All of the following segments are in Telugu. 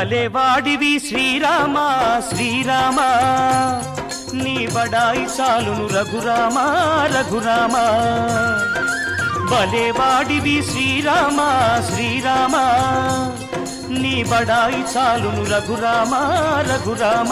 భలేవాడివి శ్రీరామ శ్రీరామ నీ బడాయి చాలును రఘురామ రఘురామ భలేవాడివి శ్రీరామ శ్రీరామ నీ బడాయి చాలును రఘురామ రఘురామ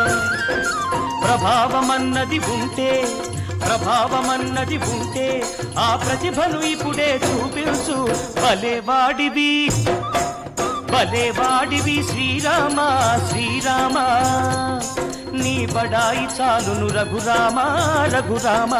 ప్రభావమన్నది ఉంటే ప్రభావమన్నది ఉంటే ఆ ప్రతిభను ఇప్పుడే చూపించు భలేవాడివి భలేవాడివి శ్రీరామ శ్రీరామ నీ బడాయి చాలును రఘురామ రఘురామ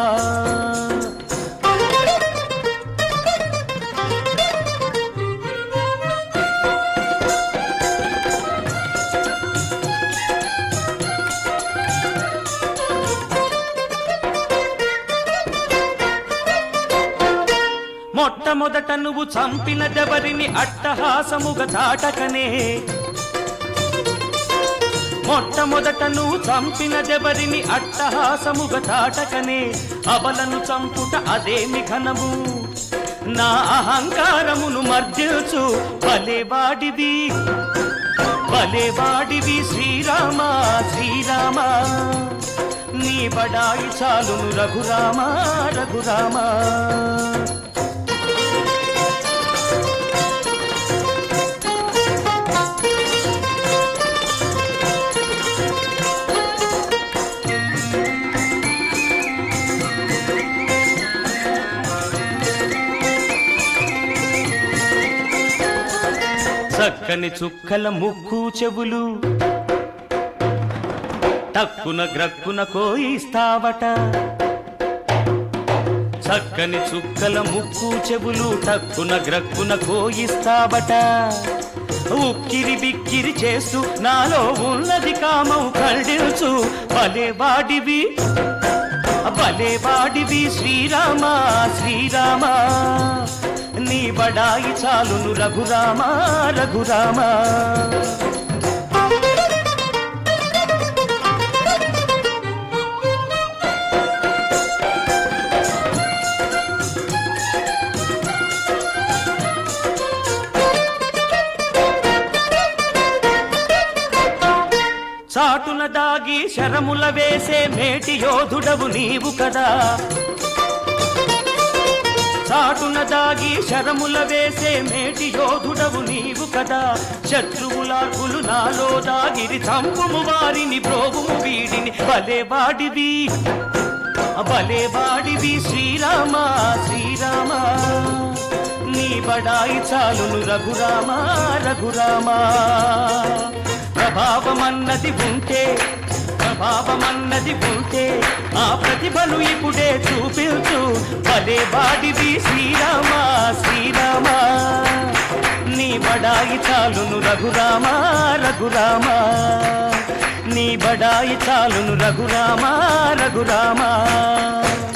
మొట్టమొదట నువ్వు చంపిన దెవరిని అట్టహాసముగా చాటకనే మొట్టమొదట నువ్వు చంపిన దెవరిని అట్టహాసముగా చాటకనే అబలను చంపుట అదేమి ఘనము నా అహంకారమును మర్జిల్చు భలేవాడివి భలేవాడివి శ్రీరామ శ్రీరామ నీ బడాయి చాలును రఘురామ రఘురామ చక్కని చుక్కల ముక్కు చెవులు టక్కున గ్రక్కున కోయిస్తావట చక్కని చుక్కల ముక్కు చెవులు టక్కున గ్రక్కున కోయిస్తావట ఉక్కిరి బిక్కిరి చేస్తూ నాలో ఉన్నది కామం కళ్ళించు భలే వాడివి భలే వాడివి శ్రీరామ శ్రీరామ నీ బడాయి చాలును రఘురామ రఘురామ చాటున దాగి శరముల వేసే మేటి యోధుడవు నీవు కదా చాటున దాగి శరముల వేసే మేటి యోధుడవు నీవు కదా శత్రువులార్పులు నాలో దాగిరి చంపుము వారిని ప్రోగుము వీడిని భలే వాడివి భలే వాడివి శ్రీరామ శ్రీరామ నీ బడాయి చాలును రఘురామ రఘురామ ప్రభావమన్నది ఉంటే ప్రభావమన్నది ఉంటే ఆ ప్రతిభను ఇప్పుడే చూపించు భలే వాడివి శ్రీరామ శ్రీరామ నీ బడాయి చాలును రఘురామ రఘురామ నీ బడాయి చాలును రఘురామ రఘురామ